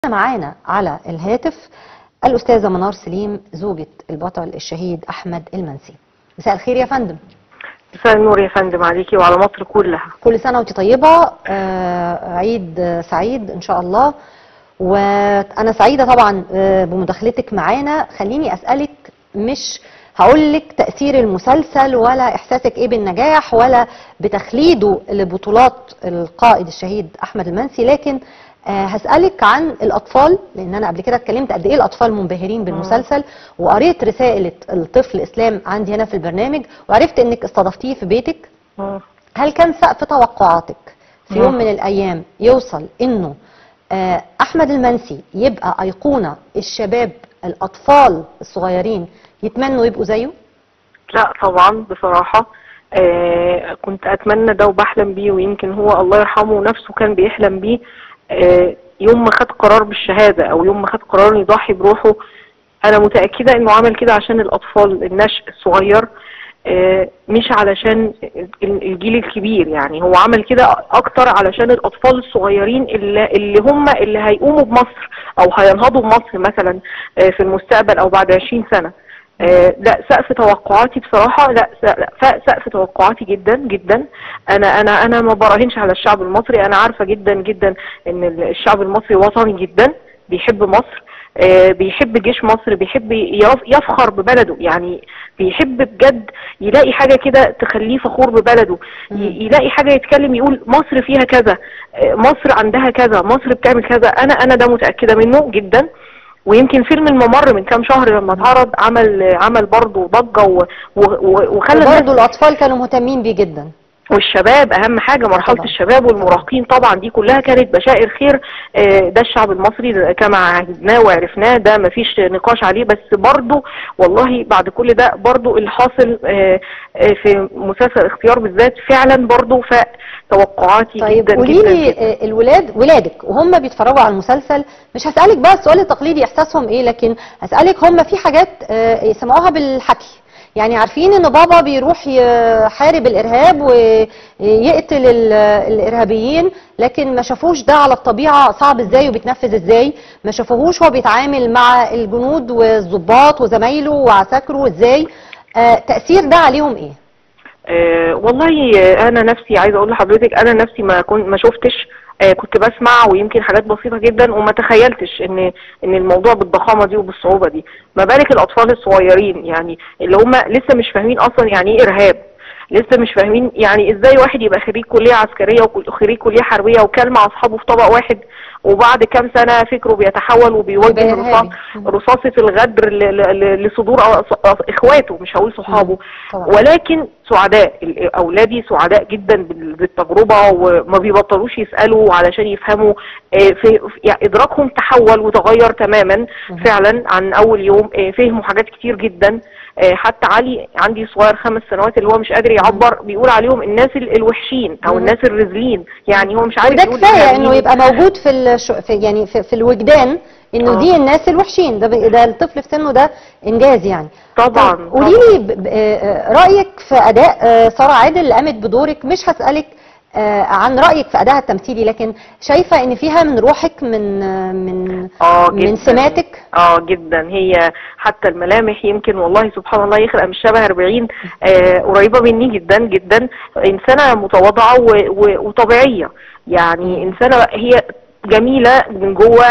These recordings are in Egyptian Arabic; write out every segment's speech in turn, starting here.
معانا على الهاتف الأستاذة منار سليم زوجة البطل الشهيد أحمد المنسي مساء الخير يا فندم مساء النور يا فندم عليكي وعلى مصر كلها كل سنة وانت طيبة آه، عيد سعيد إن شاء الله وأنا سعيدة طبعا آه، بمداخلتك معانا خليني أسألك مش هقول لك تأثير المسلسل ولا إحساسك إيه بالنجاح ولا بتخليده لبطولات القائد الشهيد أحمد المنسي لكن آه، هسألك عن الأطفال لأن أنا قبل كده اتكلمت قد إيه الأطفال منبهرين بالمسلسل وقريت رسالة الطفل إسلام عندي هنا في البرنامج وعرفت إنك استضفتيه في بيتك مم. هل كان سقف توقعاتك في مم. يوم من الأيام يوصل إنه آه، أحمد المنسي يبقى أيقونة الشباب الأطفال الصغيرين يتمنوا يبقوا زيه؟ لا طبعا بصراحة آه كنت أتمنى ده وبحلم بيه ويمكن هو الله يرحمه نفسه كان بيحلم بيه آه يوم ما خد قرار بالشهادة أو يوم ما خد قرار إنه يضحي بروحه أنا متأكدة إنه عمل كده عشان الأطفال النشء الصغير آه، مش علشان ال- الجيل الكبير يعني هو عمل كده اكتر علشان الاطفال الصغيرين اللي, اللي هم اللي هيقوموا بمصر او هينهضوا بمصر مثلا آه، في المستقبل او بعد 20 سنة آه، لا سقف توقعاتي بصراحة لا س- لا، ف- سقف توقعاتي جدا جدا انا انا انا ما براهنش على الشعب المصري انا عارفة جدا جدا ان ال- الشعب المصري وطني جدا بيحب مصر آه، بيحب جيش مصر بيحب يف- يفخر ببلده يعني بيحب بجد يلاقي حاجة كده تخليه فخور ببلده مم. ي- يلاقي حاجة يتكلم يقول مصر فيها كذا آه، مصر عندها كذا مصر بتعمل كذا انا انا ده متأكدة منه جدا ويمكن فيلم الممر من كام شهر لما اتعرض عمل عمل برضه ضجة و- و- و- وخلى الناس برضه الأطفال كانوا مهتمين بيه جدا والشباب اهم حاجه مرحله طبعا. الشباب والمراهقين طبعا دي كلها كانت بشائر خير آه، ده الشعب المصري كما عهدناه وعرفناه ده مفيش نقاش عليه بس برضو والله بعد كل ده برضو اللي حاصل آه، آه، في مسلسل اختيار بالذات فعلا برضو فاق توقعاتي طيب جدا قولي جدا, لي جدا. آه، الولاد ولادك وهم بيتفرجوا على المسلسل مش هسألك بقى السؤال التقليدي إحساسهم إيه لكن هسألك هم في حاجات آه، يسمعوها بالحكي يعني عارفين ان بابا بيروح يحارب الارهاب ويقتل ال- الارهابيين لكن ما شافوش ده على الطبيعه صعب ازاي وبيتنفذ ازاي ما شافوهوش هو بيتعامل مع الجنود والضباط وزمايله وعساكره ازاي آه تاثير ده عليهم ايه آه والله آه، انا نفسي عايزه اقول لحضرتك انا نفسي ما كنت ما شفتش آه كنت بسمع ويمكن حاجات بسيطه جدا وما تخيلتش ان ان الموضوع بالضخامه دي وبالصعوبه دي ما بالك الاطفال الصغيرين يعني اللي هم لسه مش فاهمين اصلا يعني ايه ارهاب لسه مش فاهمين يعني ازاي واحد يبقى خريج كليه عسكريه وخريج كليه حربيه وكل مع اصحابه في طبق واحد وبعد كام سنه فكره بيتحول وبيوجه يبقى الرصاص إرهابي. رصاصه الغدر ل- ل- لصدور أص- اخواته مش هقول صحابه طبعا. ولكن سعداء ال- اولادي سعداء جدا بال- بالتجربه وما بيبطلوش يسالوا علشان يفهموا آه، في في- يعني ادراكهم تحول وتغير تماما مهم. فعلا عن اول يوم آه، فهموا حاجات كتير جدا آه، حتى علي عندي صغير خمس سنوات اللي هو مش قادر يعبر بيقول عليهم الناس ال- الوحشين او مهم. الناس الرذلين يعني هو مش عارف وده يقول كفايه إرهابيين. انه يبقى موجود في, الش... في يعني في, في الوجدان انه آه. دي الناس الوحشين ده ب- ده الطفل في سنه ده انجاز يعني طبعا طب قولي لي ب- ب- آه، رايك في اداء آه، ساره عادل اللي قامت بدورك مش هسالك آه، عن رايك في ادائها التمثيلي لكن شايفه ان فيها من روحك من آه، من اه من جدا سماتك اه جدا هي حتى الملامح يمكن والله سبحان الله يخلق مش شبه 40 آه قريبه مني جدا جدا انسانه متواضعه و- و- وطبيعيه يعني انسانه هي جميله من جوه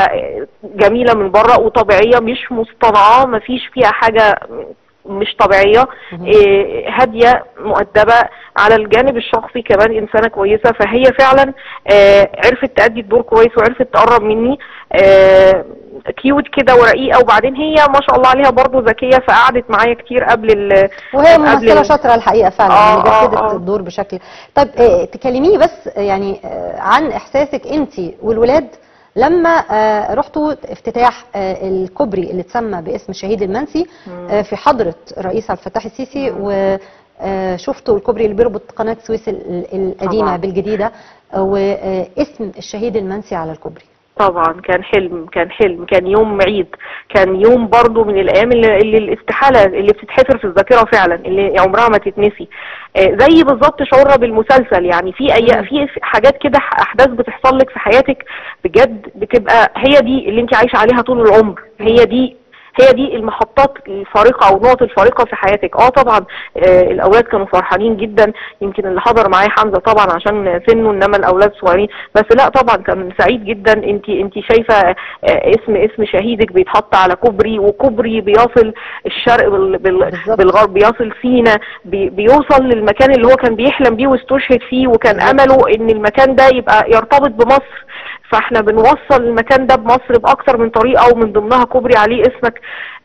فجميله من بره وطبيعيه مش مصطنعه مفيش فيها حاجه مش طبيعيه مهم. إيه، هاديه مؤدبه على الجانب الشخصي كمان انسانه كويسه فهي فعلا آه، عرفت تأدي الدور كويس وعرفت تقرب مني آه، كيوت كده ورقيقه وبعدين هي ما شاء الله عليها برضو ذكيه فقعدت معايا كتير قبل ال وهي قبل ممثله ال- شاطره الحقيقه فعلا آه، يعني آه، جسدت آه. الدور بشكل طيب آه، تكلميني بس يعني آه، عن احساسك انت والولاد لما آه، رحتوا افتتاح آه، الكوبري اللي اتسمى باسم الشهيد المنسي مم. آه، في حضره الرئيس عبد الفتاح السيسي وشفتوا الكوبري اللي بيربط قناه السويس ال- القديمه طبعاً. بالجديده آه، واسم الشهيد المنسي على الكوبري طبعا كان حلم كان حلم كان يوم عيد كان يوم برضو من الايام اللي, اللي الاستحاله اللي بتتحفر في الذاكره فعلا اللي عمرها ما تتنسي آه، زي بالظبط شعورنا بالمسلسل يعني في اي في في حاجات كده ح- احداث بتحصل لك في حياتك بجد بتبقى هي دي اللي انت عايشه عليها طول العمر هي دي هي دي المحطات الفارقه او النقط الفارقه في حياتك اه طبعا آه الاولاد كانوا فرحانين جدا يمكن اللي حضر معايا حمزه طبعا عشان سنه انما الاولاد صغيرين بس لا طبعا كان سعيد جدا انت انت شايفه آه اسم اسم شهيدك بيتحط على كوبري وكوبري بيصل الشرق بال بال بالظبط. بالغرب بيصل سينا بي بيوصل للمكان اللي هو كان بيحلم بيه واستشهد فيه وكان بالظبط. امله ان المكان ده يبقى يرتبط بمصر فاحنا بنوصل المكان ده بمصر باكتر من طريقه ومن ضمنها كوبري عليه اسمك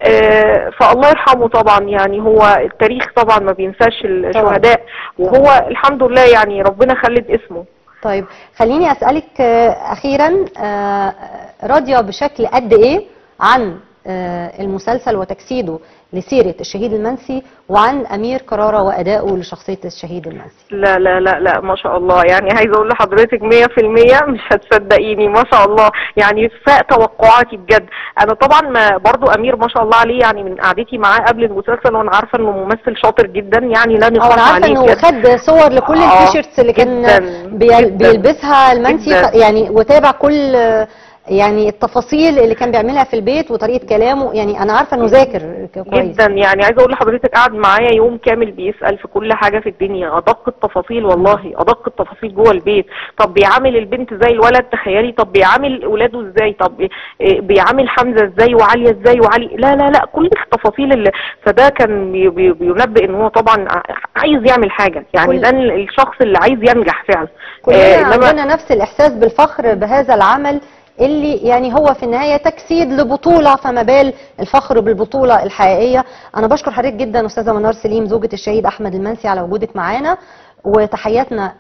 آه، فالله يرحمه طبعا يعني هو التاريخ طبعا ما بينساش الشهداء وهو الحمد لله يعني ربنا خلد اسمه طيب خليني اسالك آه، اخيرا آه، راضيه بشكل قد ايه عن آه، المسلسل وتجسيده لسيره الشهيد المنسي وعن امير كراره وادائه لشخصيه الشهيد المنسي لا لا لا لا ما شاء الله يعني عايزه اقول لحضرتك 100% مش هتصدقيني ما شاء الله يعني فاق توقعاتي بجد انا طبعا ما برضو امير ما شاء الله عليه يعني من قعدتي معاه قبل المسلسل وانا عارفه انه ممثل شاطر جدا يعني لا او نقاش انا عارفه عليه انه بجد. خد صور لكل آه، التيشيرتس اللي كان جداً، بيل- جداً، بيلبسها المنسي جداً. ف- يعني وتابع كل آه، يعني التفاصيل اللي كان بيعملها في البيت وطريقه كلامه يعني انا عارفه انه ذاكر ك- كويس جدا يعني عايزه اقول لحضرتك قعد معايا يوم كامل بيسال في كل حاجه في الدنيا ادق التفاصيل والله ادق التفاصيل جوه البيت طب بيعامل البنت زي الولد تخيلي طب بيعامل اولاده ازاي طب إيه بيعامل حمزه ازاي وعاليه ازاي وعلي لا لا لا كل التفاصيل اللي فده كان بي- بي- بينبئ ان هو طبعا ع- عايز يعمل حاجه يعني كل- ده الشخص اللي عايز ينجح فعلا كلنا آه، إنما- عندنا نفس الاحساس بالفخر بهذا العمل اللي يعني هو في النهايه تجسيد لبطوله فما بال الفخر بالبطوله الحقيقيه انا بشكر حضرتك جدا استاذه منار سليم زوجة الشهيد احمد المنسي على وجودك معانا وتحياتنا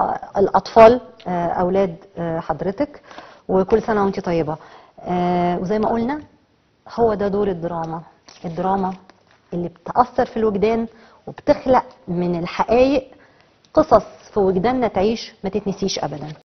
للاطفال آه، اولاد آه، حضرتك وكل سنه وانت طيبه آه، وزي ما قلنا هو ده دور الدراما الدراما اللي بتأثر في الوجدان وبتخلق من الحقائق قصص في وجداننا تعيش ما تتنسيش ابدا